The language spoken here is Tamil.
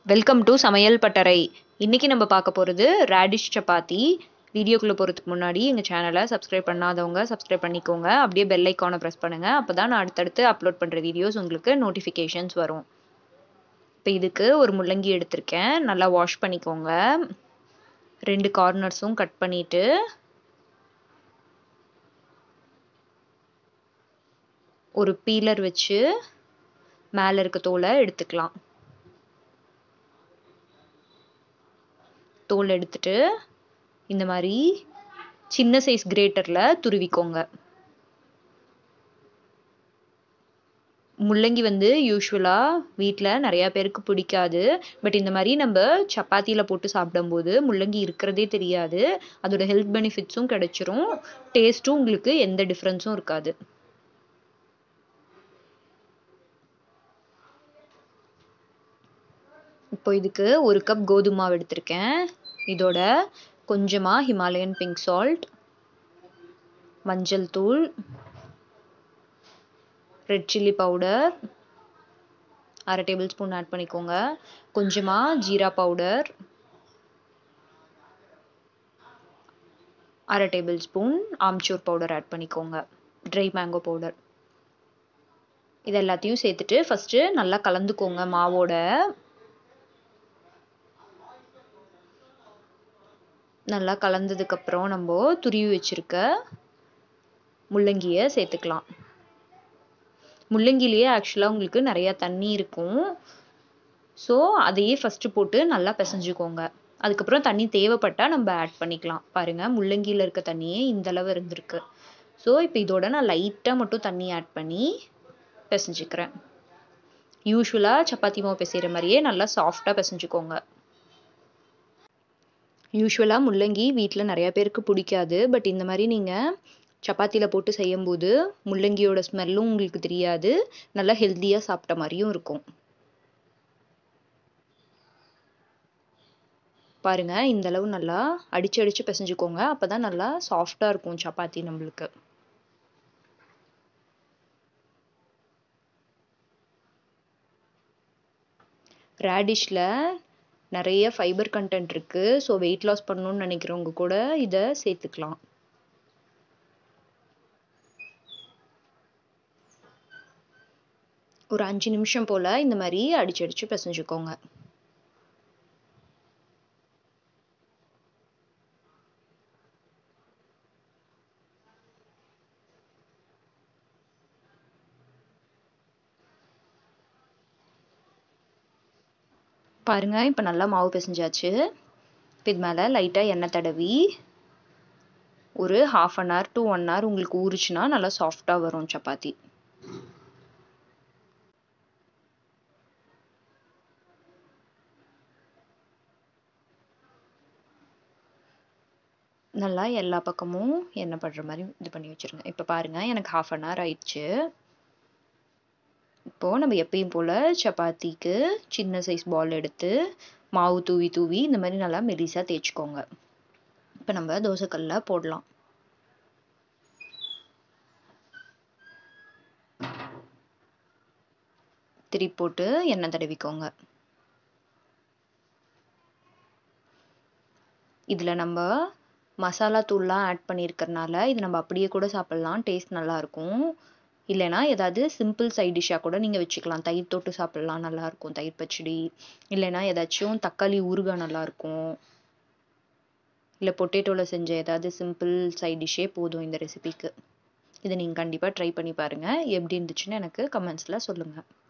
வெல்கம் டு சமையல் பட்டறை இன்னைக்கு நம்ம பார்க்க போகிறது ரேடிஷ் சப்பாத்தி வீடியோக்குள்ளே போகிறதுக்கு முன்னாடி எங்கள் சேனலை சப்ஸ்கிரைப் பண்ணாதவங்க சப்ஸ்கிரைப் பண்ணிக்கோங்க அப்படியே பெல் ஐக்கானை ப்ரெஸ் பண்ணுங்கள் அப்போ தான் நான் அடுத்தடுத்து அப்லோட் பண்ணுற வீடியோஸ் உங்களுக்கு நோட்டிஃபிகேஷன்ஸ் வரும் இப்போ இதுக்கு ஒரு முள்ளங்கி எடுத்திருக்கேன் நல்லா வாஷ் பண்ணிக்கோங்க ரெண்டு கார்னர்ஸும் கட் பண்ணிவிட்டு ஒரு பீலர் வச்சு மேலே இருக்க தோலை எடுத்துக்கலாம் தோல் எடுத்துட்டு இந்த மாதிரி சின்ன சைஸ் கிரேட்டரில் துருவிக்கோங்க முள்ளங்கி வந்து யூஸ்வலாக வீட்டில் நிறையா பேருக்கு பிடிக்காது பட் இந்த மாதிரி நம்ம சப்பாத்தியில் போட்டு சாப்பிடும்போது முள்ளங்கி இருக்கிறதே தெரியாது அதோட ஹெல்த் பெனிஃபிட்ஸும் கிடைச்சிரும் டேஸ்ட்டும் உங்களுக்கு எந்த டிஃப்ரென்ஸும் இருக்காது இப்போ இதுக்கு ஒரு கப் கோதுமை மாவு எடுத்திருக்கேன் இதோட கொஞ்சமாக ஹிமாலயன் பிங்க் சால்ட் மஞ்சள் தூள் ரெட் சில்லி பவுடர் அரை டேபிள் ஸ்பூன் ஆட் பண்ணிக்கோங்க கொஞ்சமாக ஜீரா பவுடர் அரை tablespoon amchur powder add பண்ணிக்கோங்க ட்ரை மேங்கோ பவுடர் இது எல்லாத்தையும் சேர்த்துட்டு ஃபஸ்ட்டு நல்லா கலந்துக்கோங்க மாவோட நல்லா கலந்ததுக்கப்புறம் நம்ம துருவி வச்சுருக்க முள்ளங்கியை சேர்த்துக்கலாம் முள்ளங்கிலேயே ஆக்சுவலாக உங்களுக்கு நிறையா தண்ணி இருக்கும் ஸோ அதையே ஃபஸ்ட்டு போட்டு நல்லா பிசைஞ்சுக்கோங்க அதுக்கப்புறம் தண்ணி தேவைப்பட்டால் நம்ம ஆட் பண்ணிக்கலாம் பாருங்கள் முள்ளங்கியில் இருக்க தண்ணியே இந்தளவு இருந்திருக்கு ஸோ இப்போ இதோட நான் லைட்டாக மட்டும் தண்ணி ஆட் பண்ணி பிசைஞ்சுக்கிறேன் யூஸ்வலாக சப்பாத்தி மாவு பிசைகிற மாதிரியே நல்லா சாஃப்டாக பிசைஞ்சுக்கோங்க யூஸ்வலாக முள்ளங்கி வீட்டில் நிறையா பேருக்கு பிடிக்காது பட் இந்த மாதிரி நீங்கள் சப்பாத்தியில் போட்டு செய்யும்போது முள்ளங்கியோட ஸ்மெல்லும் உங்களுக்கு தெரியாது நல்லா ஹெல்த்தியாக சாப்பிட்ட மாதிரியும் இருக்கும் பாருங்கள் இந்தளவு நல்லா அடித்து அடித்து பிசைஞ்சுக்கோங்க அப்போ தான் நல்லா சாஃப்டாக இருக்கும் சப்பாத்தி நம்மளுக்கு ரேடிஷில் நிறைய ஃபைபர் கண்டென்ட் இருக்குது ஸோ வெயிட் லாஸ் பண்ணணும்னு நினைக்கிறவங்க கூட இதை சேர்த்துக்கலாம் ஒரு அஞ்சு நிமிஷம் போல் இந்த மாதிரி அடிச்சு அடிச்சு பிசைஞ்சுக்கோங்க பாருங்கள் இப்போ நல்லா மாவு பிசைஞ்சாச்சு இப்போ இது மேலே லைட்டாக எண்ணெய் தடவி ஒரு half an hour to one hour உங்களுக்கு ஊறுச்சுன்னா நல்லா சாஃப்டாக வரும் சப்பாத்தி நல்லா எல்லா பக்கமும் எண்ணெய் படுற மாதிரி இது பண்ணி வச்சுருங்க இப்போ பாருங்கள் எனக்கு ஹாஃப் அன் ஹவர் ஆயிடுச்சு இப்போது நம்ம எப்பயும் போல் சப்பாத்திக்கு சின்ன சைஸ் பால் எடுத்து மாவு தூவி தூவி இந்த மாதிரி நல்லா மெலிசாக தேய்ச்சிக்கோங்க இப்போ நம்ம தோசைக்கல்ல போடலாம் திருப்பி போட்டு எண்ணெய் தடவிக்கோங்க இதில் நம்ம மசாலா தூள்லாம் ஆட் பண்ணியிருக்கறனால இது நம்ம அப்படியே கூட சாப்பிட்லாம் டேஸ்ட் நல்லாயிருக்கும் இல்லைனா ஏதாவது சிம்பிள் சைட் டிஷ்ஷாக கூட நீங்கள் வச்சுக்கலாம் தயிர் தொட்டு சாப்பிட்லாம் நல்லாயிருக்கும் தயிர் பச்சடி இல்லைனா ஏதாச்சும் தக்காளி ஊறுகாய் நல்லாயிருக்கும் இல்லை பொட்டேட்டோவில் செஞ்ச ஏதாவது சிம்பிள் சைட் டிஷ்ஷே போதும் இந்த ரெசிபிக்கு இதை நீங்கள் கண்டிப்பாக ட்ரை பண்ணி பாருங்கள் எப்படி இருந்துச்சுன்னு எனக்கு கமெண்ட்ஸில் சொல்லுங்கள்